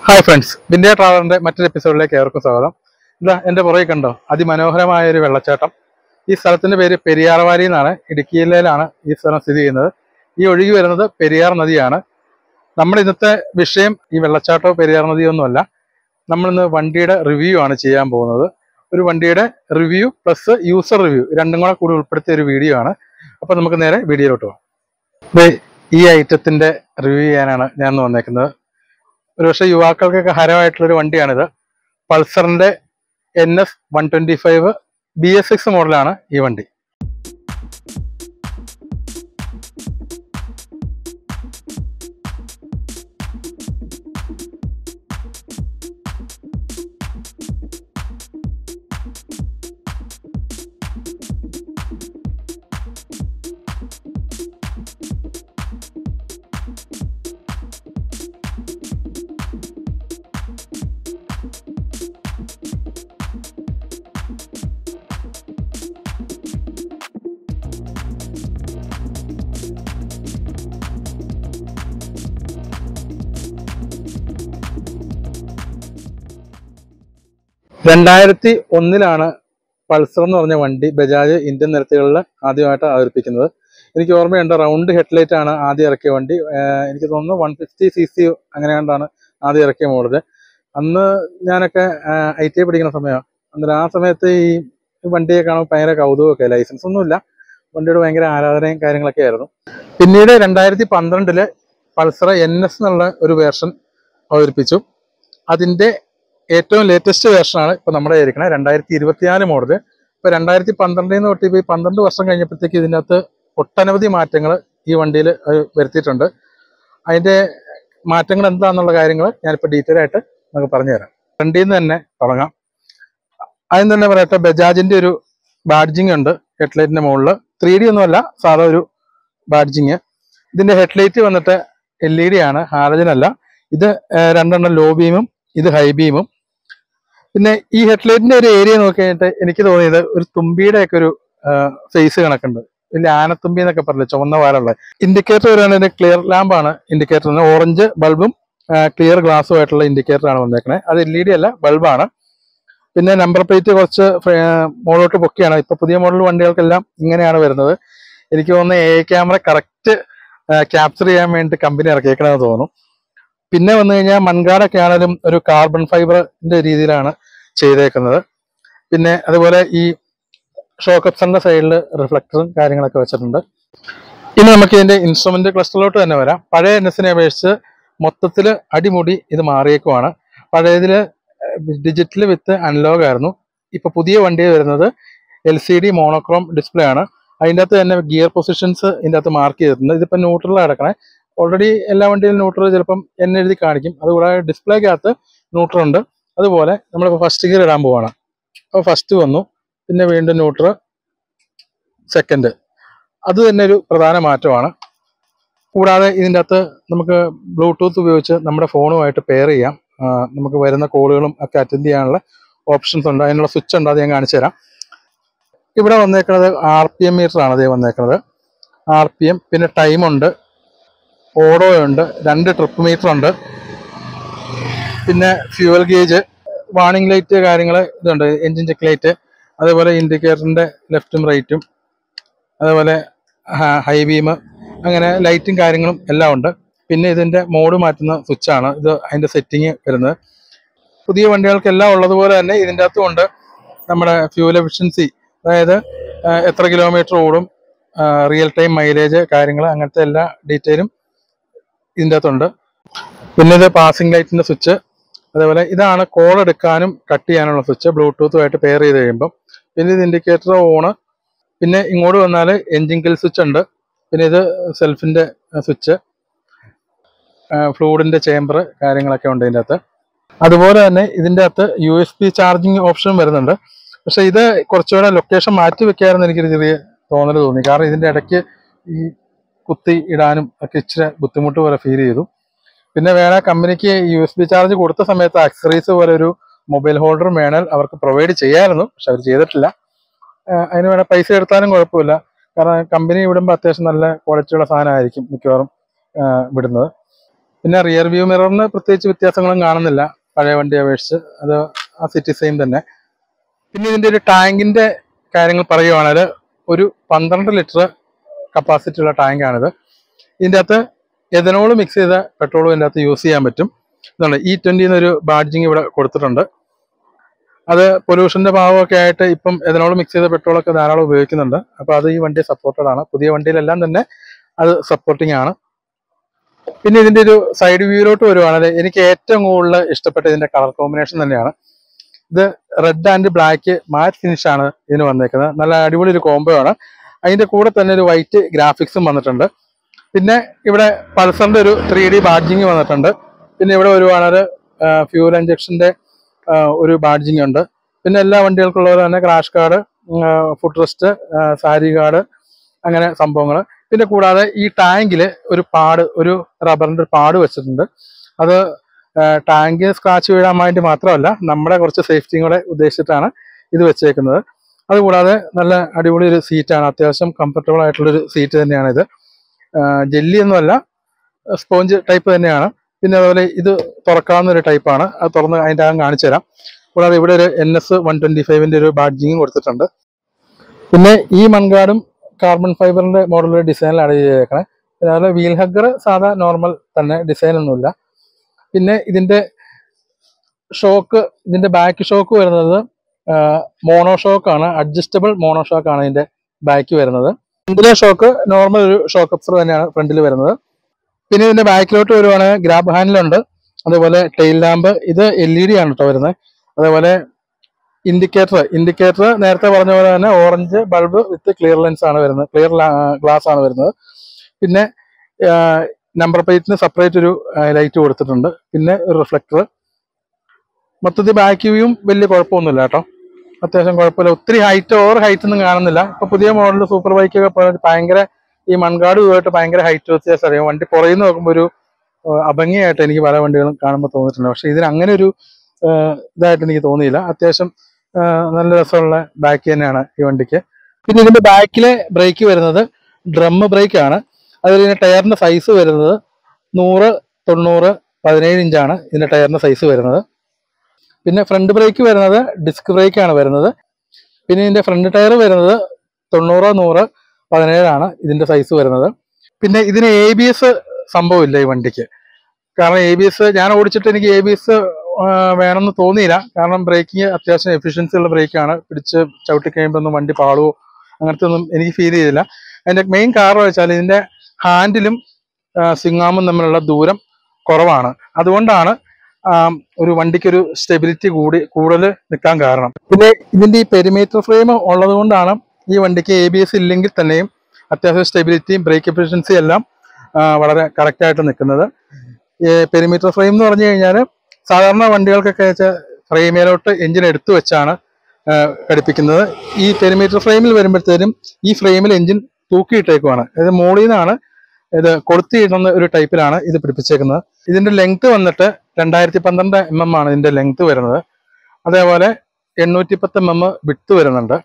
hi friends Vindhya ട്രാവലറിന്റെ മറ്റൊരു എപ്പിസോഡിലേക്ക് ഏവർക്കും സ്വാഗതം ഇതാ എന്റെ പുറകെ കണ്ടോ അതിമനോഹരമായ ഒരു വെള്ളച്ചാട്ടം ഈ സ്ഥലത്തിന്റെ പേര് പെരിയാർവാലി എന്നാണ് ഇടുക്കി ജില്ലയിലാണ് ഈ സ്ഥലം സ്ഥിതി ചെയ്യുന്നത് ഈ ഒഴുകി വരുന്നത് പെരിയാർ നദിയാണ് നമ്മുടെ ഇന്നത്തെ വിഷയം ഈ വെള്ളച്ചാട്ടമോ പെരിയാർ നദിയോ ഒന്നുമല്ല നമ്മളിന്ന് വണ്ടിയുടെ റിവ്യൂ ആണ് ചെയ്യാൻ പോകുന്നത് ഒരു വണ്ടിയുടെ റിവ്യൂ പ്ലസ് യൂസർ റിവ്യൂ രണ്ടും കൂടെ കൂടി ഉൾപ്പെടുത്തിയ ഒരു വീഡിയോ ആണ് അപ്പൊ നമുക്ക് നേരെ വീഡിയോയിലോട്ട് പോകാം ദേ, ഈ ഐറ്റത്തിന്റെ റിവ്യൂ ചെയ്യാനാണ് ഞാൻ ഇന്ന് വന്നേക്കുന്നത് ഒരുപക്ഷെ യുവാക്കൾക്കൊക്കെ ഹരമായിട്ടുള്ള ഒരു വണ്ടിയാണിത് പൾസറിന്റെ N S one twenty five B S six മോഡലാണ് ഈ വണ്ടി രണ്ടായിരത്തി ഒന്നിലാണ് പൾസർ എന്ന് പറഞ്ഞ വണ്ടി ബജാജ് ഇന്ത്യൻ നിരത്തുകളിൽ ആദ്യമായിട്ട് അവതരിപ്പിക്കുന്നത് എനിക്ക് ഓർമ്മയുണ്ട് റൗണ്ട് ഹെഡ്ലൈറ്റ് ആണ് ആദ്യം ഇറക്കിയ വണ്ടി ആഹ് എനിക്ക് തോന്നുന്നു വൺ ഫിഫ്റ്റി സി സി അങ്ങനെ കണ്ടാണ് ആദ്യം ഇറക്കിയ മോഡല് അന്ന് ഞാനൊക്കെ ഐ ടി ഐ പഠിക്കുന്ന സമയമാണ് അന്നേരം ആ സമയത്ത് ഈ വണ്ടിയെ കാണുമ്പോൾ ഭയങ്കര കൗതുകമൊക്കെ ലൈസൻസ് ഒന്നുമില്ല വണ്ടിയുടെ ഭയങ്കര ആരാധനയും കാര്യങ്ങളൊക്കെ ആയിരുന്നു പിന്നീട് രണ്ടായിരത്തി പന്ത്രണ്ടില് പൾസർ എൻ എസ് എന്നുള്ള ഒരു വേർഷൻ അവതരിപ്പിച്ചു അതിന്റെ ഏറ്റവും ലേറ്റസ്റ്റ് വേർഷനാണ് ഇപ്പൊ നമ്മുടെ ഇരിക്കുന്നത് രണ്ടായിരത്തി ഇരുപത്തിനാല് മോഡല് ഇപ്പൊ രണ്ടായിരത്തി പന്ത്രണ്ടിൽ നിന്ന് തൊട്ട് ഇപ്പൊ ഈ പന്ത്രണ്ട് വർഷം കഴിഞ്ഞപ്പോഴത്തേക്ക് ഇതിനകത്ത് ഒട്ടനവധി മാറ്റങ്ങൾ ഈ വണ്ടിയിൽ വരുത്തിയിട്ടുണ്ട് അതിന്റെ മാറ്റങ്ങൾ എന്താണെന്നുള്ള കാര്യങ്ങൾ ഞാനിപ്പോൾ ഡീറ്റെയിൽ ആയിട്ട് നമുക്ക് പറഞ്ഞുതരാം ഫ്രണ്ടിൽ നിന്ന് തന്നെ തുടങ്ങാം ആദ്യം തന്നെ പറയട്ടെ ബജാജിന്റെ ഒരു ബാഡ്ജിങ് ഉണ്ട് ഹെഡ്ലൈറ്റിന്റെ മുകളിൽ ത്രീ ഡി ഒന്നുമല്ല സാധാ ഒരു ബാഡ്ജിങ് ഇതിന്റെ ഹെഡ്ലൈറ്റ് വന്നിട്ട് എൽ ഇ ഡി ആണ് ഹാലജൻ അല്ല ഇത് ആ, രണ്ടെണ്ണം ലോ ബീമും ഇത് ഹൈ ബീമും പിന്നെ ഈ ഹെഡ്ലൈറ്റിന്റെ ഒരു ഏരിയ നോക്കി കഴിഞ്ഞിട്ട് എനിക്ക് തോന്നിയത് ഒരു തുമ്പിയുടെ ഒക്കെ ഒരു ഫേസ് കണക്കുണ്ട് വലിയ ആനത്തുമ്പി എന്നൊക്കെ പറഞ്ഞില്ല ചുവന്ന വാലുള്ള ഇൻഡിക്കേറ്റർ വരികയാണെങ്കിൽ ക്ലിയർ ലാമ്പാണ് ഇൻഡിക്കേറ്റർ ഓറഞ്ച് ബൾബും ക്ലിയർ ഗ്ലാസ്സും ആയിട്ടുള്ള ഇൻഡിക്കേറ്റർ ആണ് വന്നേക്കണേ അത് എൽ ഇ ഡി അല്ല ബൾബാണ് പിന്നെ നമ്പർ പ്ലേറ്റ് കുറച്ച് മുകളിലോട്ട് പൊക്കിയാണ് ഇപ്പൊ പുതിയ മോഡൽ വണ്ടികൾക്കെല്ലാം ഇങ്ങനെയാണ് വരുന്നത് എനിക്ക് തോന്നുന്നു എ ക്യാമറ കറക്റ്റ് ക്യാപ്ചർ ചെയ്യാൻ വേണ്ടി കമ്പനി ഇറക്കിയേക്കണമെന്ന് തോന്നുന്നു പിന്നെ വന്നു കഴിഞ്ഞാൽ മൺകാടൊക്കെ ആണെങ്കിലും ഒരു കാർബൺ ഫൈബറിന്റെ രീതിയിലാണ് ചെയ്തേക്കുന്നത് പിന്നെ അതുപോലെ ഈ ഷോക്കപ്സറിന്റെ സൈഡിൽ റിഫ്ലക്ടറും കാര്യങ്ങളൊക്കെ വെച്ചിട്ടുണ്ട് ഇനി നമുക്ക് ഇതിന്റെ ഇൻസ്ട്രുമെന്റ് ക്ലസ്റ്ററിലോട്ട് തന്നെ വരാം പഴയ എൻ എസിനെ അപേക്ഷിച്ച് മൊത്തത്തിൽ അടിമുടി ഇത് മാറിയേക്കുവാണ് പഴയതില് ഡിജിറ്റൽ വിത്ത് അനലോഗ് ആയിരുന്നു ഇപ്പൊ പുതിയ വണ്ടി വരുന്നത് L C D monochrome display ആണ് അതിൻ്റെ അകത്ത് തന്നെ ഗിയർ പൊസിഷൻസ് ഇതിൻ്റെ അകത്ത് മാർക്ക് ചെയ്തിട്ടുണ്ട് ഇതിപ്പോൾ ന്യൂട്രൽ കിടക്കണേ ഓൾറെഡി എല്ലാ വണ്ടിയിലും ന്യൂട്രൽ ചിലപ്പം എന്നെ എഴുതി കാണിക്കും അതുകൂടാതെ ഡിസ്പ്ലേക്കകത്ത് ന്യൂട്രൽ ഉണ്ട് അതുപോലെ നമ്മളിപ്പോൾ ഫസ്റ്റ് ഗിയർ ഇടാൻ പോവാണ് അപ്പോൾ ഫസ്റ്റ് വന്നു പിന്നെ വീണ്ടും ന്യൂട്രൽ സെക്കൻഡ് അത് തന്നെ ഒരു പ്രധാന മാറ്റമാണ് കൂടാതെ ഇതിൻ്റെ അകത്ത് നമുക്ക് ബ്ലൂടൂത്ത് ഉപയോഗിച്ച് നമ്മുടെ ഫോണുമായിട്ട് പെയർ ചെയ്യാം ആ, നമുക്ക് വരുന്ന കോളുകളും ഒക്കെ അറ്റൻഡ് ചെയ്യാനുള്ള ഓപ്ഷൻസ് ഉണ്ട് അതിനുള്ള സ്വിച്ച് ഉണ്ട് അത് ഞാൻ കാണിച്ചു തരാം ഇവിടെ വന്നേക്കുന്നത് ആർ പി എം മീറ്റർ ആണ് അതേ വന്നേക്കുന്നത് ആർ പി എം പിന്നെ ടൈം ഉണ്ട് ഓടോ ഉണ്ട് രണ്ട് ട്രിപ്പ് മീറ്റർ ഉണ്ട് പിന്നെ ഫ്യൂവൽ ഗേജ് വാണിംഗ് ലൈറ്റ് കാര്യങ്ങൾ ഇതുണ്ട് എൻജിൻ ചെക്ക് ലൈറ്റ് അതേപോലെ ഇൻഡിക്കേറ്ററിന്റെ ലെഫ്റ്റും റൈറ്റും അതേപോലെ ഹൈ ബീം അങ്ങനെ ലൈറ്റും കാര്യങ്ങളും എല്ലാം ഉണ്ട് പിന്നെ ഇതിന്റെ മോഡ് മാറ്റുന്ന സ്വിച്ചാണ് ഇത് അതിന്റെ സെറ്റിങ് വരുന്നത് പുതിയ വണ്ടികൾക്കെല്ലാം ഉള്ളതുപോലെ തന്നെ ഇതിൻ്റെ അകത്തും ഉണ്ട് നമ്മുടെ ഫ്യൂൽ എഫിഷ്യൻസി അതായത് ആ, എത്ര കിലോമീറ്റർ ഓടും റിയൽ ടൈം മൈലേജ് കാര്യങ്ങൾ അങ്ങനത്തെ എല്ലാ ഡീറ്റെയിലും ഇതിൻ്റെ അകത്തുണ്ട് പിന്നെ ഇത് പാസിംഗ് ലൈറ്റിന്റെ സ്വിച്ച് അതേപോലെ ഇതാണ് കോൾ എടുക്കാനും കട്ട് ചെയ്യാനുള്ള സ്വിച്ച് ബ്ലൂടൂത്തുമായിട്ട് പെയർ ചെയ്ത് കഴിയുമ്പോൾ പിന്നെ ഇത് ഇൻഡിക്കേറ്റർ ഓണ് പിന്നെ ഇങ്ങോട്ട് വന്നാൽ എൻജിൻ കിൽ സ്വിച്ച് ഉണ്ട് പിന്നെ ഇത് സെൽഫിന്റെ സ്വിച്ച് ഫ്ലൂഡിന്റെ ചേംബർ കാര്യങ്ങളൊക്കെ ഉണ്ട് ഇതിൻ്റെ അകത്ത് അതുപോലെ തന്നെ ഇതിൻ്റെ അകത്ത് U S B charging option വരുന്നുണ്ട് പക്ഷെ ഇത് കുറച്ചുകൂടെ ലൊക്കേഷൻ മാറ്റി വെക്കാമെന്ന് എനിക്കൊരു ചെറിയ തോന്നൽ തോന്നി കാരണം ഇതിൻ്റെ ഇടയ്ക്ക് ഈ കുത്തി ഇടാനും ഒക്കെ ഇച്ചിരി ബുദ്ധിമുട്ട് പോലെ ഫീൽ ചെയ്തു പിന്നെ വേണേൽ കമ്പനിക്ക് യു എസ് ബി ചാർജ് കൊടുത്ത സമയത്ത് അക്സറീസ് പോലെ ഒരു മൊബൈൽ ഹോൾഡർ വേണേൽ അവർക്ക് പ്രൊവൈഡ് ചെയ്യാമായിരുന്നു പക്ഷെ അവർ ചെയ്തിട്ടില്ല ആഹ് അതിന് വേണേൽ പൈസ എടുത്താലും കുഴപ്പമില്ല കാരണം കമ്പനി വിടുമ്പോൾ അത്യാവശ്യം നല്ല ക്വാളിറ്റിയുള്ള സാധനമായിരിക്കും മിക്കവാറും ആഹ് വിടുന്നത് പിന്നെ റിയർ വ്യൂ മിററിന് പ്രത്യേകിച്ച് വ്യത്യാസങ്ങളും കാണുന്നില്ല പഴയ വണ്ടിയെ അപേക്ഷിച്ച് അത് ആ സിറ്റി സെയിം തന്നെ പിന്നെ ഇതിന്റെ ഒരു ടാങ്കിന്റെ കാര്യങ്ങൾ പറയുവാണെങ്കിൽ ഒരു പന്ത്രണ്ട് ലിറ്റർ കപ്പാസിറ്റി ഉള്ള ടാങ്കാണിത് ഇതിൻ്റെ അകത്ത് എഥനോൾ മിക്സ് ചെയ്ത പെട്രോളും ഇതിൻ്റെ അകത്ത് യൂസ് ചെയ്യാൻ പറ്റും ഇതുണ്ട് ഇ ട്വന്റി എന്നൊരു ബാഡ്ജിങ് ഇവിടെ കൊടുത്തിട്ടുണ്ട് അത് പൊല്യൂഷന്റെ ഭാഗമൊക്കെ ആയിട്ട് ഇപ്പം എഥനോൾ മിക്സ് ചെയ്ത പെട്രോളൊക്കെ ധാരാളം ഉപയോഗിക്കുന്നുണ്ട് അപ്പൊ അത് ഈ വണ്ടി സപ്പോർട്ടഡ് ആണ് പുതിയ വണ്ടിയിലെല്ലാം തന്നെ അത് സപ്പോർട്ടിങ് ആണ് പിന്നെ ഇതിന്റെ ഒരു സൈഡ് വ്യൂയിലോട്ട് വരുവാണെങ്കിൽ എനിക്ക് ഏറ്റവും കൂടുതൽ ഇഷ്ടപ്പെട്ട ഇതിന്റെ കളർ കോമ്പിനേഷൻ തന്നെയാണ് ഇത് red and black matte finish ആണ് ഇതിന് വന്നേക്കുന്നത് നല്ല അടിപൊളി ഒരു കോംബോ ആണ് അതിന്റെ കൂടെ തന്നെ ഒരു വൈറ്റ് ഗ്രാഫിക്സും വന്നിട്ടുണ്ട് പിന്നെ ഇവിടെ പൾസറിന്റെ ഒരു ത്രീ ഡി ബാഡ്ജിങ് വന്നിട്ടുണ്ട് പിന്നെ ഇവിടെ വരുവാണെങ്കിൽ ഫ്യൂൽ ഇഞ്ചക്ഷന്റെ ഒരു ബാഡ്ജിങ് ഉണ്ട് പിന്നെ എല്ലാ വണ്ടികൾക്കുള്ളത് തന്നെ crash guard foot rest sari guard അങ്ങനെ സംഭവങ്ങൾ പിന്നെ കൂടാതെ ഈ ടാങ്കിൽ ഒരു പാട് ഒരു റബ്ബറിന്റെ ഒരു പാട് വെച്ചിട്ടുണ്ട് അത് ടാങ്ക് സ്ക്രാച്ച് വീഴാൻ വേണ്ടി മാത്രമല്ല നമ്മുടെ കുറച്ച് സേഫ്റ്റിയും കൂടെ ഉദ്ദേശിച്ചിട്ടാണ് ഇത് വെച്ചേക്കുന്നത് അതുകൂടാതെ നല്ല അടിപൊളി ഒരു സീറ്റാണ് അത്യാവശ്യം കംഫർട്ടബിൾ ആയിട്ടുള്ളൊരു സീറ്റ് തന്നെയാണ് ഇത് ജെല്ലി ഒന്നുമല്ല സ്പോഞ്ച് ടൈപ്പ് തന്നെയാണ് പിന്നെ അതുപോലെ ഇത് തുറക്കാവുന്ന ഒരു ടൈപ്പാണ് അത് തുറന്ന് അതിൻ്റെ അകം കാണിച്ചു തരാം കൂടാതെ ഇവിടെ ഒരു എൻ എസ് വൺ ട്വന്റി ഫൈവിന്റെ ഒരു ബാഡ്ജിങ്ങും കൊടുത്തിട്ടുണ്ട് പിന്നെ ഈ മൺകാടും കാർബൺ ഫൈബറിന്റെ മോഡൽ ഡിസൈനിലാണ് ചെയ്തേക്കണേ പിന്നെ അതുപോലെ വീൽ ഹഗ്ഗർ സാധാ നോർമൽ തന്നെ ഡിസൈൻ ഒന്നുമില്ല പിന്നെ ഇതിന്റെ ഷോക്ക് ഇതിന്റെ ബാക്ക് ഷോക്ക് വരുന്നത് മോണോ ഷോക്കാണ് അഡ്ജസ്റ്റബിൾ മോണോ ഷോക്കാണ് ഇതിന്റെ ബാക്ക് വരുന്നത് ഫ്രണ്ടിലെ ഷോക്ക് നോർമൽ ഒരു ഷോക്ക് അപ്സർ തന്നെയാണ് ഫ്രണ്ടിൽ വരുന്നത് പിന്നെ ഇതിന്റെ ബാക്കിലോട്ട് വരുവാണെങ്കിൽ ഗ്രാബ് ഹാൻഡിലുണ്ട് അതുപോലെ ടെയിൽ ലാമ്പ് ഇത് എൽ ഇ ഡി ആണ് കേട്ടോ വരുന്നത് അതേപോലെ ഇൻഡിക്കേറ്റർ ഇൻഡിക്കേറ്റർ നേരത്തെ പറഞ്ഞ പോലെ തന്നെ orange bulb with clear lens ആണ് വരുന്നത് ക്ലിയർ ഗ്ലാസ് ആണ് വരുന്നത് പിന്നെ നമ്പർ പ്ലേറ്റിന് സെപ്പറേറ്റ് ഒരു ലൈറ്റ് കൊടുത്തിട്ടുണ്ട് പിന്നെ ഒരു റിഫ്ലക്ടർ മൊത്തത്തിൽ ബാക്ക് വ്യൂയും വലിയ കുഴപ്പമൊന്നുമില്ല കേട്ടോ അത്യാവശ്യം കുഴപ്പമില്ല ഒത്തിരി ഹൈറ്റ് ഓവർ ഹൈറ്റ് ഒന്നും കാണുന്നില്ല ഇപ്പൊ പുതിയ മോഡൽ സൂപ്പർ ബൈക്കൊക്കെ പോലെ ഭയങ്കര ഈ മൺകാട് പോയിട്ട് ഭയങ്കര ഹൈറ്റ് വ്യത്യാസം അറിയാം വണ്ടി പുറകിൽ നിന്ന് നോക്കുമ്പോൾ ഒരു ഏഹ്, അഭംഗിയായിട്ട് എനിക്ക് പല വണ്ടികളും കാണുമ്പോൾ തോന്നിയിട്ടുണ്ട് പക്ഷെ ഇതിന് അങ്ങനെ ഒരു ഏഹ്, ഇതായിട്ട് എനിക്ക് തോന്നിയില്ല അത്യാവശ്യം ഏഹ്, നല്ല രസമുള്ള ബാക്ക് തന്നെയാണ് ഈ വണ്ടിക്ക് പിന്നെ ഇതിന്റെ ബാക്കിലെ ബ്രേക്ക് വരുന്നത് ഡ്രം ബ്രേക്ക് ആണ് അതുപോലെ ഇതിന്റെ ടയറിന്റെ സൈസ് വരുന്നത് നൂറ് തൊണ്ണൂറ് പതിനേഴ് ഇഞ്ചാണ് ഇതിന്റെ ടയറിന്റെ സൈസ് വരുന്നത് പിന്നെ ഫ്രണ്ട് ബ്രേക്ക് വരുന്നത് ഡിസ്ക് ബ്രേക്ക് ആണ് വരുന്നത് പിന്നെ ഇതിന്റെ ഫ്രണ്ട് ടയർ വരുന്നത് തൊണ്ണൂറ് നൂറ് പതിനേഴാണ് ഇതിന്റെ സൈസ് വരുന്നത് പിന്നെ ഇതിന് എ ബി എസ് സംഭവമില്ല ഈ വണ്ടിക്ക് കാരണം എ ബി എസ് ഞാൻ ഓടിച്ചിട്ട് എനിക്ക് എ ബി എസ് വേണമെന്ന് തോന്നിയില്ല കാരണം ബ്രേക്കിംഗ് അത്യാവശ്യം എഫിഷ്യൻസി ഉള്ള ബ്രേക്കാണ് പിടിച്ച് ചവിട്ടി കഴിയുമ്പോൾ ഒന്നും വണ്ടി പാളുവോ അങ്ങനത്തെ ഒന്നും എനിക്ക് ഫീൽ ചെയ്തില്ല അതിന്റെ മെയിൻ കാരണം വെച്ചാൽ ഇതിന്റെ ഹാൻഡിലും സിങ്ങാമും തമ്മിലുള്ള ദൂരം കുറവാണ് അതുകൊണ്ടാണ് ആം, ഒരു വണ്ടിക്ക് ഒരു സ്റ്റെബിലിറ്റി കൂടി കൂടുതൽ നിൽക്കാൻ കാരണം പിന്നെ ഇതിന്റെ ഈ പെരിമീറ്റർ ഫ്രെയിം ഉള്ളത് കൊണ്ടാണ് ഈ വണ്ടിക്ക് എ ബി എസ് ഇല്ലെങ്കിൽ തന്നെയും അത്യാവശ്യം സ്റ്റെബിലിറ്റിയും ബ്രേക്ക് എഫിഷ്യൻസിയും എല്ലാം ആ, വളരെ കറക്റ്റ് ആയിട്ട് നിൽക്കുന്നത് ഈ പെരിമീറ്റർ ഫ്രെയിം എന്ന് പറഞ്ഞു കഴിഞ്ഞാൽ സാധാരണ വണ്ടികൾക്കൊക്കെ വെച്ചാൽ ഫ്രെയിമിലോട്ട് എഞ്ചിൻ എടുത്തു വെച്ചാണ് ആ, ഘടിപ്പിക്കുന്നത് ഈ പെരിമീറ്റർ ഫ്രെയിമിൽ വരുമ്പോഴത്തേനും ഈ ഫ്രെയിമിൽ എഞ്ചിൻ തൂക്കിയിട്ടേക്കുവാണ് അതായത് മുകളിൽ നിന്നാണ് ഇത് കൊളുത്തിയിടുന്ന ഒരു ടൈപ്പിലാണ് ഇത് പിടിപ്പിച്ചേക്കുന്നത് ഇതിന്റെ ലെങ്ത് വന്നിട്ട് രണ്ടായിരത്തി പന്ത്രണ്ട് എം എം ആണ് ഇതിന്റെ ലെങ്ത് വരുന്നത് അതേപോലെ എണ്ണൂറ്റി പത്ത് എം എം വിട്ട് വരുന്നുണ്ട്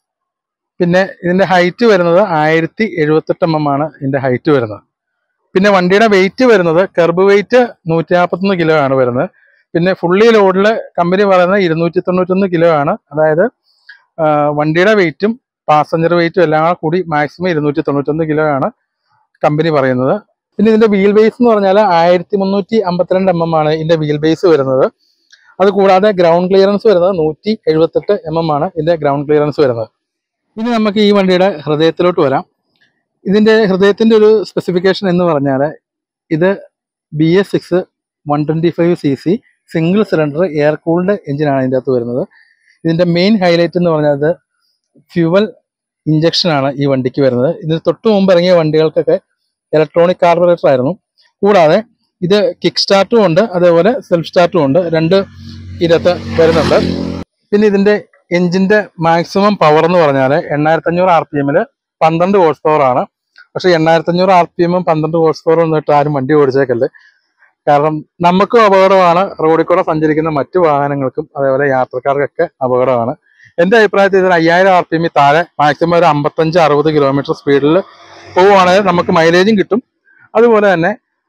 പിന്നെ ഇതിന്റെ ഹൈറ്റ് വരുന്നത് ആയിരത്തി എഴുപത്തെട്ട് എം എം ആണ് ഇതിന്റെ ഹൈറ്റ് വരുന്നത് പിന്നെ വണ്ടിയുടെ വെയിറ്റ് വരുന്നത് കെർബ് വെയിറ്റ് നൂറ്റി നാൽപ്പത്തൊന്ന് കിലോ ആണ് വരുന്നത് പിന്നെ ഫുള്ളി ലോഡിൽ കമ്പനി പറയുന്നത് ഇരുന്നൂറ്റി തൊണ്ണൂറ്റൊന്ന് കിലോ ആണ് അതായത് ആ, വണ്ടിയുടെ വെയിറ്റും പാസഞ്ചർ വെയിറ്റും എല്ലാം കൂടി മാക്സിമം ഇരുന്നൂറ്റി തൊണ്ണൂറ്റൊന്ന് കിലോ ആണ് കമ്പനി പറയുന്നത് പിന്നെ ഇതിന്റെ വീൽ ബേസ് എന്ന് പറഞ്ഞാൽ ആയിരത്തി മുന്നൂറ്റി അമ്പത്തിരണ്ട് എം എം ആണ് ഇതിന്റെ വീൽ ബേസ് വരുന്നത് അത് കൂടാതെ ഗ്രൗണ്ട് ക്ലിയറൻസ് വരുന്നത് നൂറ്റി എഴുപത്തെട്ട് എം എം ആണ് ഇതിന്റെ ഗ്രൗണ്ട് ക്ലിയറൻസ് വരുന്നത് ഇനി നമുക്ക് ഈ വണ്ടിയുടെ ഹൃദയത്തിലോട്ട് വരാം ഇതിന്റെ ഹൃദയത്തിന്റെ ഒരു സ്പെസിഫിക്കേഷൻ എന്ന് പറഞ്ഞാൽ ഇത് B S six one twenty five C C single cylinder air cooled എഞ്ചിനാണ് ഇതിൻ്റെ അകത്ത് വരുന്നത് ഇതിന്റെ മെയിൻ ഹൈലൈറ്റ് എന്ന് പറഞ്ഞത് ഫ്യൂവൽ ഇഞ്ചക്ഷൻ ആണ് ഈ വണ്ടിക്ക് വരുന്നത് ഇതിന് തൊട്ട് മുമ്പ് ഇറങ്ങിയ വണ്ടികൾക്കൊക്കെ ഇലക്ട്രോണിക് കാർബറേറ്റർ ആയിരുന്നു കൂടാതെ ഇത് കിക്ക് സ്റ്റാർട്ടും ഉണ്ട് അതേപോലെ സെൽഫ് സ്റ്റാർട്ടും ഉണ്ട് രണ്ട് ഇതിനകത്ത് വരുന്നുണ്ട് പിന്നെ ഇതിന്റെ എഞ്ചിന്റെ മാക്സിമം പവർ എന്ന് പറഞ്ഞാൽ എണ്ണായിരത്തി അഞ്ഞൂറ് ആർ പി എമ്മിൽ പന്ത്രണ്ട് ഹോഴ്സ് പവർ ആണ് പക്ഷെ എണ്ണായിരത്തി അഞ്ഞൂറ് ആർ പി എമ്മും പന്ത്രണ്ട് ഹോഴ്സ് പവർ എന്നിട്ട് ആരും വണ്ടി ഓടിച്ചേക്കല്ലേ കാരണം നമുക്കും അപകടമാണ് റോഡിൽ കൂടെ സഞ്ചരിക്കുന്ന മറ്റു വാഹനങ്ങൾക്കും അതേപോലെ യാത്രക്കാർക്കൊക്കെ അപകടമാണ് എന്റെ അഭിപ്രായത്തിൽ ഇതിന് അയ്യായിരം ആർ പി എമ്മിൽ താഴെ മാക്സിമം ഒരു അമ്പത്തഞ്ച് അറുപത് കിലോമീറ്റർ സ്പീഡിൽ പോവുകയാണെങ്കിൽ നമുക്ക് മൈലേജും കിട്ടും അതുപോലെ തന്നെ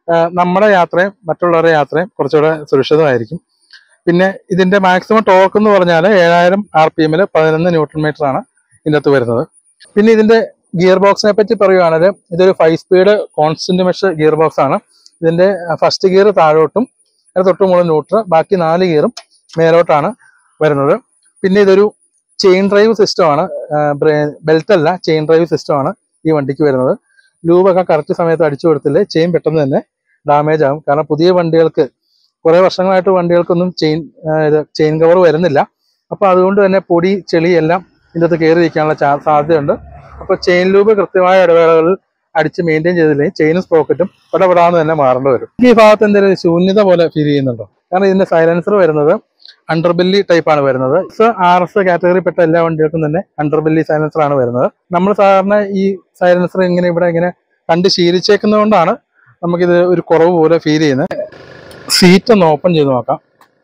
ആഹ് നമ്മുടെ യാത്രയും മറ്റുള്ളവരുടെ യാത്രയും കുറച്ചുകൂടെ സുരക്ഷിതമായിരിക്കും പിന്നെ ഇതിന്റെ മാക്സിമം ടോർക്ക് എന്ന് പറഞ്ഞാൽ ഏഴായിരം ആർ പി എമ്മിൽ പതിനൊന്ന് ന്യൂട്രൺ മീറ്റർ ആണ് ഇതിൻ്റെ അകത്ത് വരുന്നത് പിന്നെ ഇതിന്റെ ഗിയർ ബോക്സിനെ പറ്റി പറയുകയാണെങ്കിൽ ഇതൊരു five speed constant mesh gear box ആണ് ഇതിന്റെ ഫസ്റ്റ് ഗിയർ താഴോട്ടും അതിന് തൊട്ട് മുകളിൽ ന്യൂട്രൽ ബാക്കി നാല് ഗിയറും മേലോട്ടാണ് വരുന്നത് പിന്നെ ഇതൊരു ചെയിൻ ഡ്രൈവ് സിസ്റ്റമാണ് ബെൽറ്റ് അല്ല ചെയിൻ ഡ്രൈവ് സിസ്റ്റമാണ് ഈ വണ്ടിക്ക് വരുന്നത് ലൂബൊക്കെ കറക്റ്റ് സമയത്ത് അടിച്ചു കൊടുത്തില്ലേ ചെയിൻ പെട്ടെന്ന് തന്നെ ഡാമേജ് ആകും കാരണം പുതിയ വണ്ടികൾക്ക് കുറേ വർഷങ്ങളായിട്ട് വണ്ടികൾക്കൊന്നും ചെയിൻ ഇത് ചെയിൻ കവർ വരുന്നില്ല അപ്പോൾ അതുകൊണ്ട് തന്നെ പൊടി ചെളി എല്ലാം ഇതിൻ്റെ അകത്ത് കയറി ഇരിക്കാനുള്ള ചാ- സാധ്യതയുണ്ട് അപ്പോൾ ചെയിൻ ലൂബ് കൃത്യമായ ഇടവേളകളിൽ അടിച്ച് മെയിൻറ്റെയിൻ ചെയ്തില്ലെങ്കിൽ ചെയിനും സ്പ്രോക്കറ്റും പടപെടാന്ന് തന്നെ മാറേണ്ടി വരും ഈ ഭാഗത്ത് എന്തെങ്കിലും ഒരു ശൂന്യത പോലെ ഫീൽ ചെയ്യുന്നുണ്ടോ കാരണം ഇതിന്റെ സൈലൻസർ വരുന്നത് അണ്ടർബെല്ലി ടൈപ്പ് ആണ് വരുന്നത് എസ് ആർ എസ് കാറ്റഗറിപ്പെട്ട എല്ലാ വണ്ടികൾക്കും തന്നെ അണ്ടർബെല്ലി സൈലൻസർ ആണ് വരുന്നത് നമ്മൾ സാധാരണ ഈ സൈലൻസർ ഇങ്ങനെ ഇവിടെ ഇങ്ങനെ കണ്ട് ശീലിച്ചേക്കുന്നതുകൊണ്ടാണ് നമുക്കിത് ഒരു കുറവ് പോലെ ഫീൽ ചെയ്യുന്നത് സീറ്റ് ഒന്ന് ഓപ്പൺ ചെയ്ത് നോക്കാം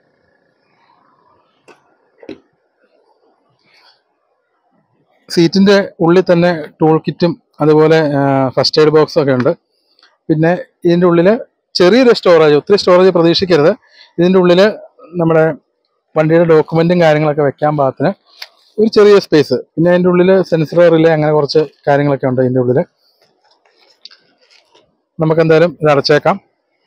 സീറ്റിന്റെ ഉള്ളിൽ തന്നെ ടൂൾ കിറ്റും അതുപോലെ ഫസ്റ്റ് എയ്ഡ് ബോക്സും ഒക്കെ ഉണ്ട് പിന്നെ ഇതിന്റെ ഉള്ളിൽ ചെറിയൊരു സ്റ്റോറേജ് ഒത്തിരി സ്റ്റോറേജ് പ്രതീക്ഷിക്കരുത് ഇതിന്റെ ഉള്ളിൽ നമ്മുടെ വണ്ടിയുടെ ഡോക്യുമെന്റും കാര്യങ്ങളൊക്കെ വെക്കാൻ പാകത്തിന് ഒരു ചെറിയ സ്പേസ് പിന്നെ അതിന്റെ ഉള്ളിൽ സെൻസർ റിലേ അങ്ങനെ കുറച്ച് കാര്യങ്ങളൊക്കെ ഉണ്ട് ഇതിന്റെ ഉള്ളിൽ നമുക്ക് എന്തായാലും ഇത് അടച്ചേക്കാം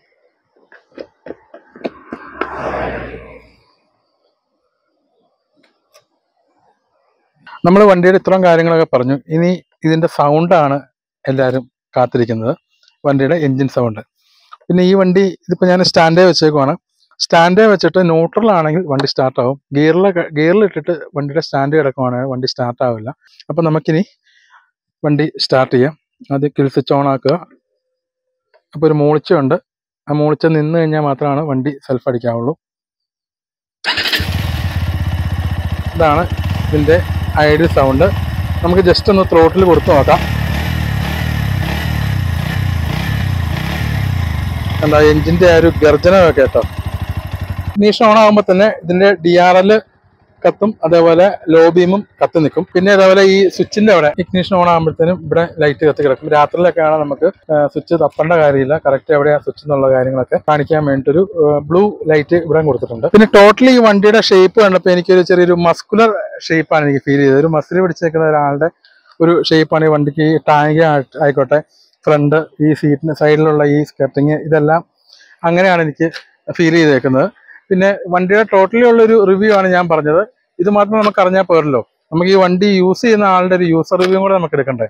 നമ്മൾ വണ്ടിയുടെ ഇത്രയും കാര്യങ്ങളൊക്കെ പറഞ്ഞു ഇനി ഇതിന്റെ സൗണ്ടാണ് എല്ലാവരും കാത്തിരിക്കുന്നത് വണ്ടിയുടെ എൻജിൻ സൗണ്ട് പിന്നെ ഈ വണ്ടി ഇതിപ്പോ ഞാൻ സ്റ്റാൻഡേ വെച്ചേക്കുവാണ് സ്റ്റാൻഡേ വെച്ചിട്ട് ന്യൂട്രൽ ആണെങ്കിൽ വണ്ടി സ്റ്റാർട്ട് ആവും ഗിയറിൽ ഗിയറിൽ ഇട്ടിട്ട് വണ്ടിയുടെ സ്റ്റാൻഡ് കിടക്കുവാണെങ്കിൽ വണ്ടി സ്റ്റാർട്ട് ആവില്ല അപ്പൊ നമുക്കിനി വണ്ടി സ്റ്റാർട്ട് ചെയ്യാം ആദ്യം കിൽ സ്വിച്ച് ഓൺ ആക്കുക അപ്പൊ ഒരു മൂളിച്ചുണ്ട് ആ മൂളിച്ച നിന്ന് കഴിഞ്ഞാൽ മാത്രമാണ് വണ്ടി സെൽഫ് അടിക്കാവുള്ളൂ ഇതാണ് ഇതിന്റെ ഐഡിയൽ സൗണ്ട് നമുക്ക് ജസ്റ്റ് ഒന്ന് ത്രോട്ടിൽ കൊടുത്തു നോക്കാം എന്താ എഞ്ചിന്റെ ആ ഒരു ഗർജനമൊക്കെ കേട്ടോ ഇഗ്നീഷൻ ഓൺ ആകുമ്പോൾ തന്നെ ഇതിന്റെ ഡി ആർ എൽ കത്തും അതേപോലെ ലോ ബീമും കത്തി നിൽക്കും പിന്നെ അതേപോലെ ഈ സ്വിച്ചിന്റെ അവിടെ ഇഗ്നീഷൻ ഓൺ ആകുമ്പോഴത്തേനും ഇവിടെ ലൈറ്റ് കത്തി കിടക്കും രാത്രിയിലൊക്കെയാണ് നമുക്ക് സ്വിച്ച് തപ്പേണ്ട കാര്യമില്ല കറക്റ്റ് എവിടെയാ സ്വിച്ച് എന്നുള്ള കാര്യങ്ങളൊക്കെ കാണിക്കാൻ വേണ്ടിയിട്ടൊരു ബ്ലൂ ലൈറ്റ് ഇവിടെ കൊടുത്തിട്ടുണ്ട് പിന്നെ ടോട്ടലി ഈ വണ്ടിയുടെ ഷേപ്പ് കണ്ടപ്പോൾ എനിക്കൊരു ചെറിയൊരു മസ്കുലർ ഷേപ്പാണ് എനിക്ക് ഫീൽ ചെയ്തത് ഒരു മസിൽ പിടിച്ചേക്കുന്ന ഒരാളുടെ ഒരു ഷേപ്പാണ് ഈ വണ്ടിക്ക് ഈ ടാങ്ക് ആയിക്കോട്ടെ ഫ്രണ്ട് ഈ സീറ്റിന് സൈഡിലുള്ള ഈ സ്കർട്ടിങ് ഇതെല്ലാം അങ്ങനെയാണ് എനിക്ക് ഫീൽ ചെയ്തേക്കുന്നത് പിന്നെ വണ്ടിയുടെ ടോട്ടലി ഉള്ളൊരു റിവ്യൂ ആണ് ഞാൻ പറഞ്ഞത് ഇത് മാത്രം നമുക്ക് അറിഞ്ഞാൽ പോരല്ലോ നമുക്ക് ഈ വണ്ടി യൂസ് ചെയ്യുന്ന ആളുടെ ഒരു യൂസർ റിവ്യൂ കൂടെ നമുക്ക് എടുക്കണ്ടേ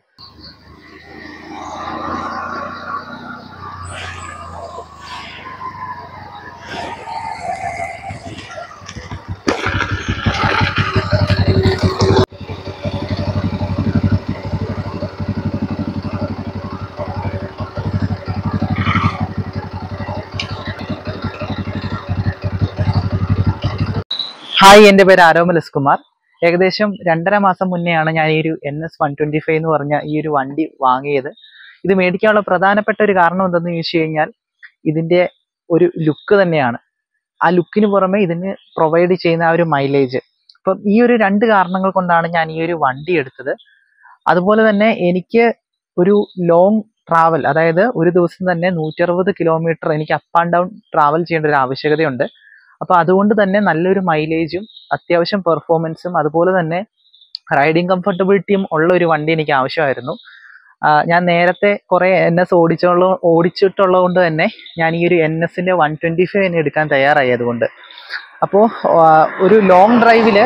ഹായ് എൻ്റെ പേര് ആരോമൽ എസ് കുമാർ ഏകദേശം രണ്ടര മാസം മുന്നെയാണ് ഞാൻ ഈ ഒരു N S one twenty five എന്ന് പറഞ്ഞ ഈ ഒരു വണ്ടി വാങ്ങിയത് ഇത് മേടിക്കാനുള്ള പ്രധാനപ്പെട്ട ഒരു കാരണം എന്തെന്ന് ചോദിച്ചു കഴിഞ്ഞാൽ ഇതിൻ്റെ ഒരു ലുക്ക് തന്നെയാണ് ആ ലുക്കിന് പുറമെ ഇതിന് പ്രൊവൈഡ് ചെയ്യുന്ന ആ ഒരു മൈലേജ് അപ്പം ഈ ഒരു രണ്ട് കാരണങ്ങൾ കൊണ്ടാണ് ഞാൻ ഈ ഒരു വണ്ടി എടുത്തത് അതുപോലെ തന്നെ എനിക്ക് ഒരു ലോങ് ട്രാവൽ അതായത് ഒരു ദിവസം തന്നെ നൂറ്ററുപത് കിലോമീറ്റർ എനിക്ക് അപ്പ് ആൻഡ് ഡൗൺ ട്രാവൽ ചെയ്യേണ്ട ഒരു ആവശ്യകതയുണ്ട് അപ്പൊ അതുകൊണ്ട് തന്നെ നല്ലൊരു മൈലേജും അത്യാവശ്യം പെർഫോമൻസും അതുപോലെ തന്നെ റൈഡിങ് കംഫർട്ടബിലിറ്റിയും ഉള്ള ഒരു വണ്ടി എനിക്ക് ആവശ്യമായിരുന്നു ആ, ഞാൻ നേരത്തെ കുറെ എൻ എസ് ഓടിച്ചുള്ള ഓടിച്ചിട്ടുള്ളത് കൊണ്ട് തന്നെ ഞാൻ ഈ ഒരു എൻ എസിന്റെ വൺ ട്വന്റി ഫൈവ് തന്നെ എടുക്കാൻ തയ്യാറായി അതുകൊണ്ട് അപ്പോൾ ഒരു ലോങ് ഡ്രൈവില്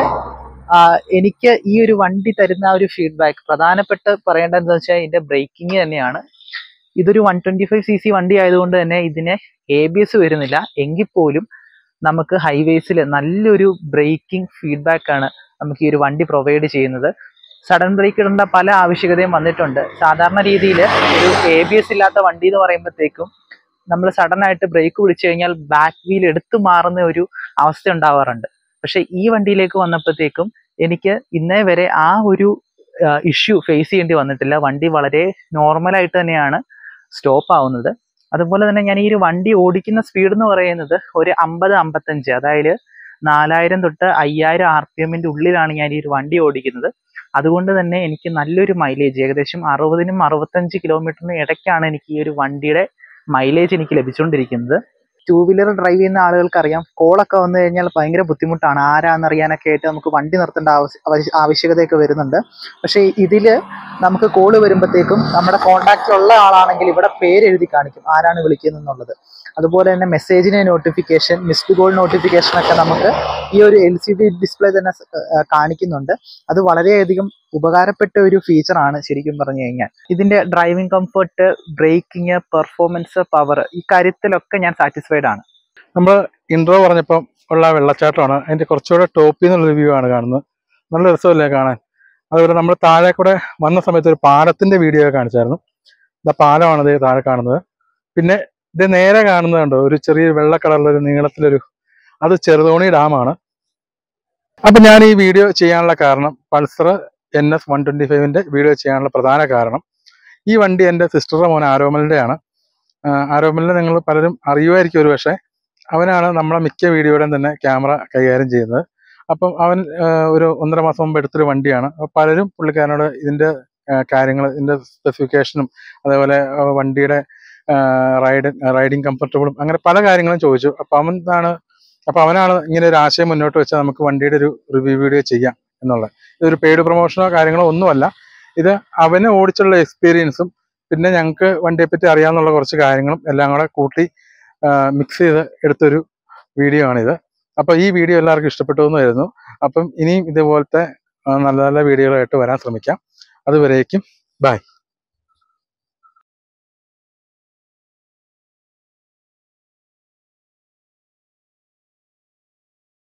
എനിക്ക് ഈ ഒരു വണ്ടി തരുന്ന ആ ഒരു ഫീഡ്ബാക്ക് പ്രധാനപ്പെട്ട് പറയേണ്ടതെന്ന് വെച്ചാൽ ഇതിന്റെ ബ്രേക്കിംഗ് തന്നെയാണ് ഇതൊരു one twenty five C C വണ്ടി ആയതുകൊണ്ട് തന്നെ ഇതിന് എ ബി എസ് വരുന്നില്ല എങ്കിൽ പോലും നമുക്ക് ഹൈവേസിൽ നല്ലൊരു ബ്രേക്കിംഗ് ഫീഡ്ബാക്ക് ആണ് നമുക്ക് ഈ ഒരു വണ്ടി പ്രൊവൈഡ് ചെയ്യുന്നത് സഡൻ ബ്രേക്ക് ഇടേണ്ട പല ആവശ്യകതയും വന്നിട്ടുണ്ട് സാധാരണ രീതിയിൽ ഒരു എ ബി എസ് ഇല്ലാത്ത വണ്ടി എന്ന് പറയുമ്പോഴത്തേക്കും നമ്മൾ സഡൻ ആയിട്ട് ബ്രേക്ക് പിടിച്ചു കഴിഞ്ഞാൽ ബാക്ക് വീൽ എടുത്തു മാറുന്ന ഒരു അവസ്ഥ ഉണ്ടാവാറുണ്ട് പക്ഷെ ഈ വണ്ടിയിലേക്ക് വന്നപ്പോഴത്തേക്കും എനിക്ക് ഇന്നേ വരെ ആ ഒരു ഇഷ്യൂ ഫേസ് ചെയ്യേണ്ടി വന്നിട്ടില്ല വണ്ടി വളരെ നോർമലായിട്ട് തന്നെയാണ് സ്റ്റോപ്പ് ആവുന്നത് അതുപോലെ തന്നെ ഞാൻ ഈ ഒരു വണ്ടി ഓടിക്കുന്ന സ്പീഡ് എന്ന് പറയുന്നത് ഒരു അമ്പത് അമ്പത്തഞ്ച് അതായത് നാലായിരം തൊട്ട് അയ്യായിരം ആർ പി എമ്മിന്റെ ഉള്ളിലാണ് ഞാൻ ഈ ഒരു വണ്ടി ഓടിക്കുന്നത് അതുകൊണ്ട് തന്നെ എനിക്ക് നല്ലൊരു മൈലേജ് ഏകദേശം അറുപതിനും അറുപത്തഞ്ച് കിലോമീറ്ററിനും ഇടയ്ക്കാണ് എനിക്ക് ഈ ഒരു വണ്ടിയുടെ മൈലേജ് എനിക്ക് ലഭിച്ചുകൊണ്ടിരിക്കുന്നത് ടൂ വീലർ ഡ്രൈവ് ചെയ്യുന്ന ആളുകൾക്ക് അറിയാം കോളൊക്കെ വന്നു കഴിഞ്ഞാൽ ഭയങ്കര ബുദ്ധിമുട്ടാണ് ആരാന്നറിയാനൊക്കെ ആയിട്ട് നമുക്ക് വണ്ടി നിർത്തേണ്ട ആവശ്യ ആവശ്യ- ആവശ്യകതയൊക്കെ വരുന്നുണ്ട് പക്ഷേ ഇതിൽ നമുക്ക് കോള് വരുമ്പോഴത്തേക്കും നമ്മുടെ കോൺടാക്റ്റ് ഉള്ള ആളാണെങ്കിൽ ഇവിടെ പേര് എഴുതി കാണിക്കും ആരാണ് വിളിക്കുന്നത് എന്നുള്ളത് അതുപോലെ തന്നെ മെസ്സേജിന് നോട്ടിഫിക്കേഷൻ മിസ്ഡ് കോൾ നോട്ടിഫിക്കേഷൻ ഒക്കെ നമുക്ക് ഈ ഒരു എൽ സി ഡി ഡിസ്പ്ലേ തന്നെ സ്- ആ, കാണിക്കുന്നുണ്ട് അത് വളരെയധികം ഉപകാരപ്പെട്ട ഒരു ഫീച്ചറാണ് ശരിക്കും പറഞ്ഞു കഴിഞ്ഞാൽ ഇതിന്റെ driving comfort braking performance power ഈ കാര്യത്തിലൊക്കെ ഞാൻ സാറ്റിസ്ഫൈഡ് ആണ് നമ്മൾ ഇൻട്രോ പറഞ്ഞപ്പോൾ ഉള്ള ആ വെള്ളച്ചാട്ടമാണ് അതിന്റെ കുറച്ചുകൂടെ ടോപ്പിൽ നിന്നുള്ള റിവ്യൂ ആണ് കാണുന്നത് നല്ല രസമല്ലേ കാണാൻ അതുപോലെ നമ്മൾ താഴെ കൂടെ വന്ന സമയത്ത് ഒരു പാലത്തിന്റെ വീഡിയോ കാണിച്ചായിരുന്നു ഇതാ പാലമാണ് ഇത് താഴെ കാണുന്നത് പിന്നെ ഇത് നേരെ കാണുന്നത് കണ്ടോ ഒരു ചെറിയ വെള്ള കളറിലൊരു നീളത്തിലൊരു അത് ചെറുതോണി ഡാമാണ് അപ്പൊ ഞാൻ ഈ വീഡിയോ ചെയ്യാനുള്ള കാരണം Pulsar N S one twenty ഫൈവിന്റെ വീഡിയോ ചെയ്യാനുള്ള പ്രധാന കാരണം ഈ വണ്ടി എൻ്റെ സിസ്റ്ററുടെ മോൻ ആരോമലിന്റെ ആണ് ആരോമലിനെ നിങ്ങൾ പലരും അറിയുമായിരിക്കും ഒരു പക്ഷേ അവനാണ് നമ്മളെ മിക്ക വീഡിയോയുടെയും തന്നെ ക്യാമറ കൈകാര്യം ചെയ്യുന്നത് അപ്പം അവൻ ആ, ഒരു ഒന്നര മാസം മുമ്പ് എടുത്തൊരു വണ്ടിയാണ് അപ്പോൾ പലരും പുള്ളിക്കാരനോട് ഇതിന്റെ കാര്യങ്ങൾ ഇതിന്റെ സ്പെസിഫിക്കേഷനും അതേപോലെ ആ, വണ്ടിയുടെ റൈഡ് റൈഡിങ് കംഫർട്ടബിളും അങ്ങനെ പല കാര്യങ്ങളും ചോദിച്ചു അപ്പൊ അവൻ ആണ് അപ്പൊ അവനാണ് ഇങ്ങനെ ഒരു ആശയം മുന്നോട്ട് വെച്ചാൽ നമുക്ക് വണ്ടിയുടെ ഒരു റിവ്യൂ വീഡിയോ ചെയ്യാം എന്നുള്ളത് ഇതൊരു പെയ്ഡ് പ്രൊമോഷനോ കാര്യങ്ങളോ ഒന്നുമല്ല ഇത് അവന് ഓടിച്ചുള്ള എക്സ്പീരിയൻസും പിന്നെ ഞങ്ങൾക്ക് വണ്ടിയെ പറ്റി അറിയാവുന്ന കുറച്ച് കാര്യങ്ങളും എല്ലാം കൂടെ കൂട്ടി മിക്സ് ചെയ്ത് എടുത്തൊരു വീഡിയോ ആണിത് അപ്പോൾ ഈ വീഡിയോ എല്ലാവർക്കും ഇഷ്ടപ്പെട്ടു എന്ന് വരുന്നു അപ്പം ഇനിയും ഇതുപോലത്തെ ആ, നല്ല നല്ല വീഡിയോകളായിട്ട് വരാൻ ശ്രമിക്കാം അതുവരേക്കും ബൈ